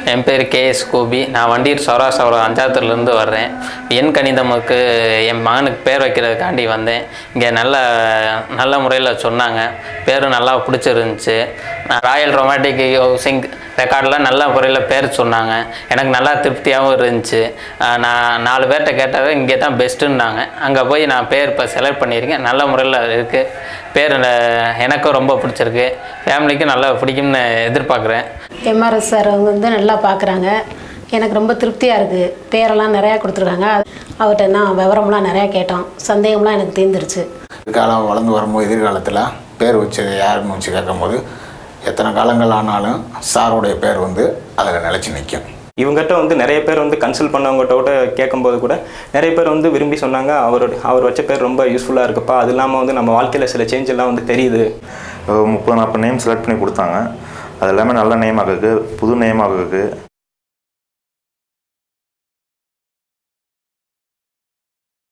என் பேர் கேஎஸ் கோபி நான் வண்டியூர் சௌராஷ்டிரா அஞ்சாவதுலேருந்து வர்றேன் எண் கணிதமுக்கு என் மகனுக்கு பேர் வைக்கிறதுக்காண்டி வந்தேன் இங்கே நல்ல நல்ல முறையில் சொன்னாங்க பேரும் நல்லா பிடிச்சிருந்துச்சு நான் ராயல் ரொமாட்டிக் ஹவுசிங் ரெக்கார்டில் நல்ல முறையில் பேர் சொன்னாங்க எனக்கு நல்லா திருப்தியாகவும் இருந்துச்சு ஆஹ் நான் நாலு பேர்கிட்ட கேட்டாவே இங்கே தான் பெஸ்ட்டுன்னாங்க அங்கே போய் நான் பேர் இப்போ செலக்ட் பண்ணியிருக்கேன் நல்ல முறையில் இருக்குது பேர் ந- எனக்கும் ரொம்ப பிடிச்சிருக்கு ஃபேமிலிக்கும் நல்லா பிடிக்கும்னு எதிர்பார்க்குறேன் எம்ஆர்எஸ் சார் அவங்க வந்து நல்லா பார்க்குறாங்க எனக்கு ரொம்ப திருப்தியாக இருக்குது பேரெல்லாம் நிறையா கொடுத்துருக்காங்க அவர்கிட்ட நான் விவரம்லாம் நிறையா கேட்டோம் சந்தேகம்லாம் எனக்கு தீர்ந்துருச்சு காலம் வளர்ந்து வரும்போது எதிர்காலத்தில் பேர் வச்சது யாருன்னு வச்சு கேட்கும்போது எத்தனை காலங்கள் ஆனாலும் சாருடைய பேர் வந்து அதில் நிலச்சி நிற்கும் இவங்ககிட்ட வந்து நிறைய பேர் வந்து கன்சல்ட் பண்ணவங்ககிட்ட கூட கேட்கும்போது கூட நிறைய பேர் வந்து விரும்பி சொன்னாங்க அவரோட அவர் வச்ச பேர் ரொம்ப யூஸ்ஃபுல்லாக இருக்குப்பா அது இல்லாமல் வந்து நம்ம வாழ்க்கையில் சில சேஞ்ச் எல்லாம் வந்து தெரியுது முப்பது நாற்பது நேம் செலக்ட் பண்ணி கொடுத்தாங்க அது எல்லாமே நல்ல நேமாக இருக்குது புது நேமாக இருக்குது